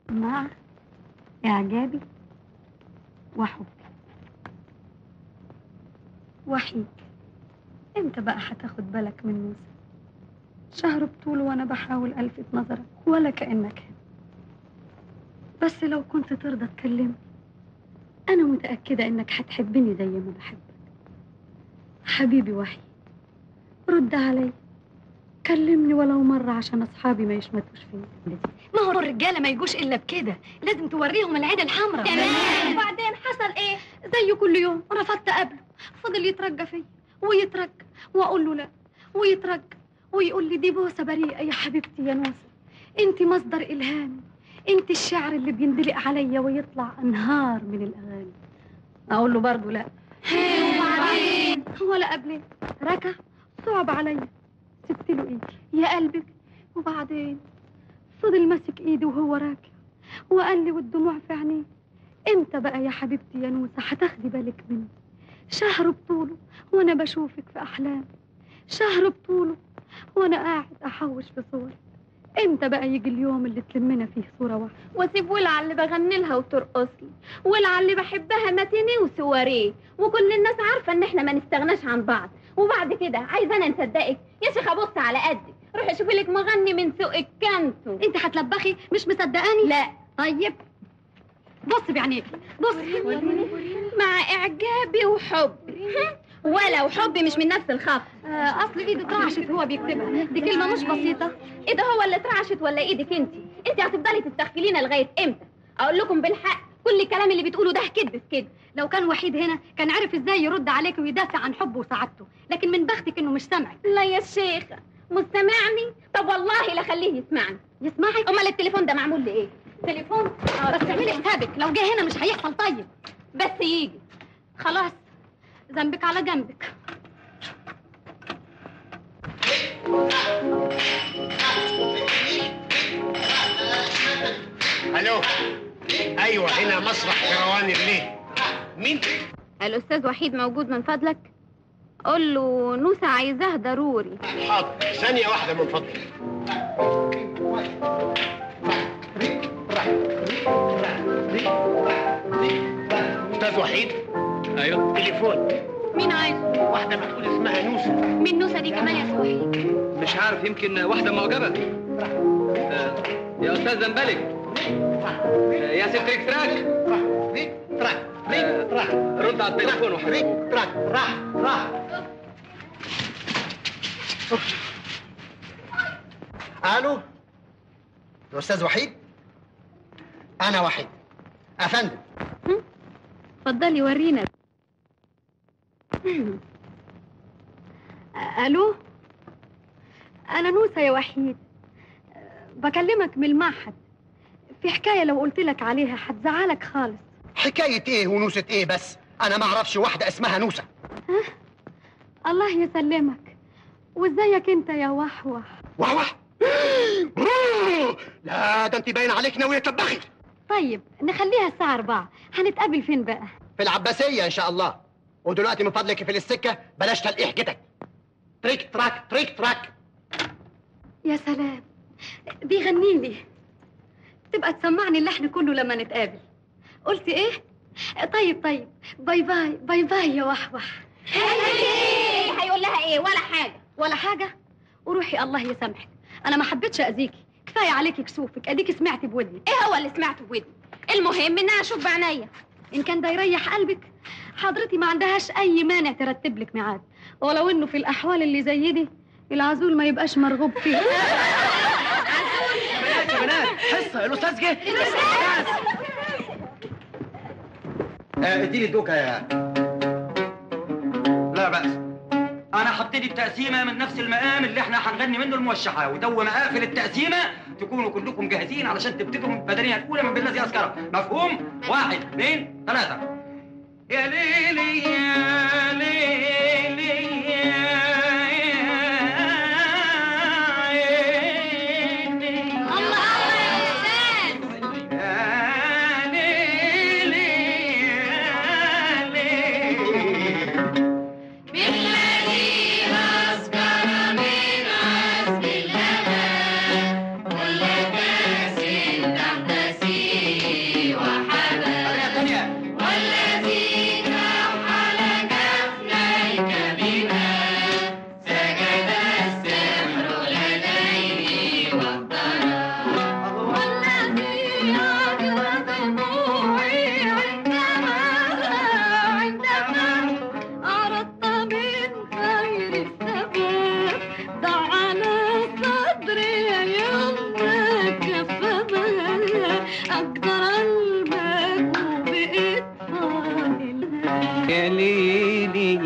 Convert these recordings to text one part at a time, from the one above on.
مع إعجابي وحبي وحيد انت بقى هتاخد بالك من موسى شهر بطوله وانا بحاول الفت نظرك ولا كانك هنا بس لو كنت ترضى تكلمني انا متاكده انك هتحبني زي ما بحبك حبيبي وحيد رد علي كلمني ولو مرة عشان أصحابي ما يشمتوش فيا ما هو الرجاله ما يجوش الا بكده لازم توريهم العين الحمراء تمام. وبعدين حصل ايه زي كل يوم رفضت قبله فضل يترجى فيا ويترجى واقول له لا ويترجى ويقول لي دي بوسه بريئه يا حبيبتي يا نوسه انت مصدر الهامي انت الشعر اللي بيندلق عليا ويطلع انهار من الاغاني اقول له برضه لا وبعدين ولا قبل ركع صعب عليا سبت له ايدي يا قلبك وبعدين فضل ماسك ايدي وهو راكع وقال لي والدموع في عينيه امتى بقى يا حبيبتي يا نوسه هتاخدي بالك مني شهر بطوله وانا بشوفك في احلامي شهر بطوله وانا قاعد احوش في صورك امتى بقى يجي اليوم اللي تلمنا فيه صوره واحده واسيب ولع اللي بغني لها وترقص لي ولع اللي بحبها متيني وسواريه وكل الناس عارفه ان احنا ما نستغناش عن بعض وبعد كده عايزه انا نصدقك يا شيخه بص على قدك روحي شوفي لك مغني من سوقك كانتو انت هتلبخي مش مصدقاني لا طيب بص بعينيكي بص مع اعجابي وحبي ولو حبي مش من نفس الخط آه، اصل ايده اترعشت هو بيكتبها دي كلمه مش بسيطه ايه ده هو اللي اترعشت ولا ايدك انت انت هتفضلي تستغفلينا لغايه امتى اقول لكم بالحق كل الكلام اللي بتقوله ده كذب في كذب لو كان وحيد هنا كان عرف ازاي يرد عليك ويدافع عن حبه وسعادته لكن من بختك انه مش سامعك لا يا شيخه مستمعني طب والله لا خليه يسمعني يسمعك امال التليفون ده معمول لايه تليفون آه، بس اعملي حسابك لو جه هنا مش هيحصل طيب بس يجي خلاص ذنبك على جنبك الو ايوه هنا مسرح كروان الليل مين الاستاذ وحيد موجود من فضلك قول له نوسة عايزاه ضروري حاضر ثانيه واحده من فضلك استاذ وحيد ايوه تليفون مين عايزه واحده بتقول اسمها نوسه مين نوسه دي كمان يا وحيد مش عارف يمكن واحده معجبه آه، يا استاذ زنبلك آه، يا ست اكستراك تراك آه، تراك رد على التليفون وحبيبي تراك راح راح الو الاستاذ وحيد انا وحيد افندم اتفضلي ورينا الو انا نوسه يا وحيد بكلمك من المعهد في حكايه لو قلت لك عليها هتزعلك خالص حكايه ايه ونوسه ايه بس انا ما اعرفش واحده اسمها نوسه الله يسلمك وازيك انت يا وحوح واه واه لا ده انت باين عليك ناويه تطبخي طيب نخليها الساعه 4 هنتقابل فين بقى في العباسيه ان شاء الله ودلوقتي من فضلك في السكه بلاش تلقيح جدك تريك تراك تريك تراك يا سلام بيغني لي تبقى تسمعني اللحن كله لما نتقابل قلت ايه طيب طيب باي باي باي باي يا وحوح ايه هيقول لها ايه ولا حاجه ولا حاجه وروحي الله يسامحك انا ما حبيتش اذيكي كفايه عليكي كسوفك اديكي سمعتي بودني ايه هو اللي سمعته بودني المهم ان انا اشوف بعينيا ان كان ده يريح قلبك حضرتي ما عندهاش اي مانع ترتب لك ميعاد ولو انه في الاحوال اللي زي دي العزول ما يبقاش مرغوب فيه بنات يا بنات حصه الاستاذ جه آه، اديني الدوكه يا لا بأس أنا هبتدي التقسيمة من نفس المقام اللي احنا هنغني منه الموشحة وتو ما أقفل التقسيمة تكونوا كلكم جاهزين علشان تبتدوا من البدنية الأولى من بالذي أذكره مفهوم؟ واحد اثنين ثلاثة يا ليلي يا ليلي يا ليلي يا ليلي بالذي أقدر قلبك وبقيت فاضل يا ليلي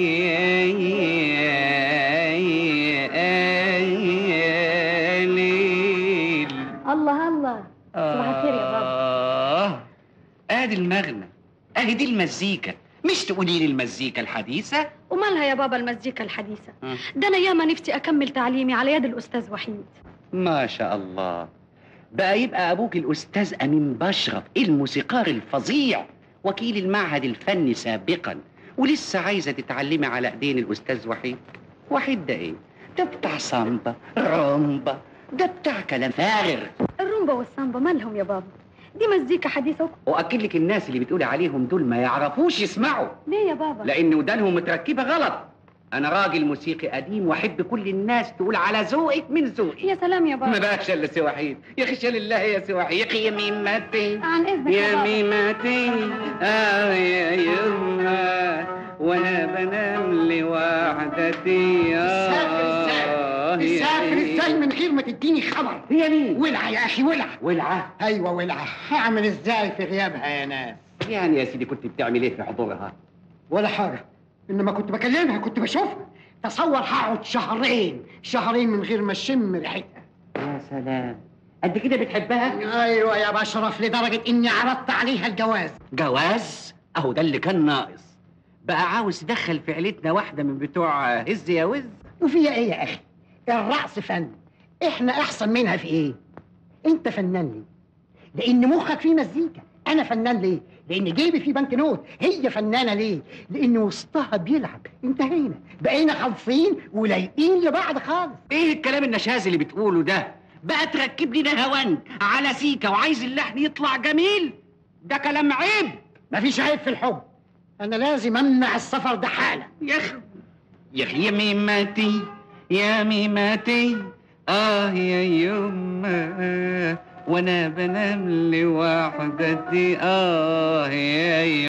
يا ليل الله الله صباح الخير يا بابا آه ادي المغنى اهي دي المزيكا مش تقولي لي المزيكا الحديثة ومالها يا بابا المزيكا الحديثة مم. ده أنا ياما نفسي أكمل تعليمي على يد الأستاذ وحيد ما شاء الله بقى يبقى ابوك الاستاذ امين بشرف الموسيقار الفظيع وكيل المعهد الفني سابقا ولسه عايزه تتعلمي على ايدين الاستاذ وحيد وحيد ده ايه ده بتاع سامبا رومبا ده بتاع كلام فارغ الرومبا والسامبا مالهم يا بابا دي مزيكا حديثة وك- واكد لك الناس اللي بتقولي عليهم دول ما يعرفوش يسمعوا ليه يا بابا لان ودانهم متركبه غلط انا راجل موسيقي قديم واحب كل الناس تقول على ذوقك من ذوقي يا سلام يا ما بابا بقاش الا سي وحيد يا اخي شال الله يا سي وحيد يا اخي يا ميمتي عن إذنك يا يا بابا ميمتي اه يا يما وانا بنام لوحدتي اه يا سافر ازاي من غير ما تديني خبر هي مين ولع يا اخي ولع ولعه ايوه ولع هعمل ازاي في غيابها يا ناس يعني يا سيدي كنت بتعمل ايه في حضورها ولا حاجه انما كنت بكلمها كنت بشوفها تصور هقعد شهرين شهرين من غير ما اشم ريحتها يا سلام قد كده بتحبها ايوه يا بشرف لدرجه اني عرضت عليها الجواز جواز اهو ده اللي كان ناقص بقى عاوز تدخل في عيلتنا واحده من بتوع هز يا وز وفيها ايه يا اخي الرقص فن احنا احسن منها في ايه انت فنان ليه لان مخك فيه مزيكا انا فنان ليه لان جيبي فيه بنك نوت هي فنانه ليه لان وسطها بيلعب انتهينا بقينا خالصين ولايقين لبعض خالص ايه الكلام النشاز اللي بتقوله ده بقى تركب لي نهوان على سيكا وعايز اللحن يطلع جميل ده كلام عيب مفيش عيب في الحب انا لازم امنع السفر ده حالا يا اخي يا اخي يا ميماتي يا ميماتي اه يا يما وانا بنام لوحدتي اه يا يما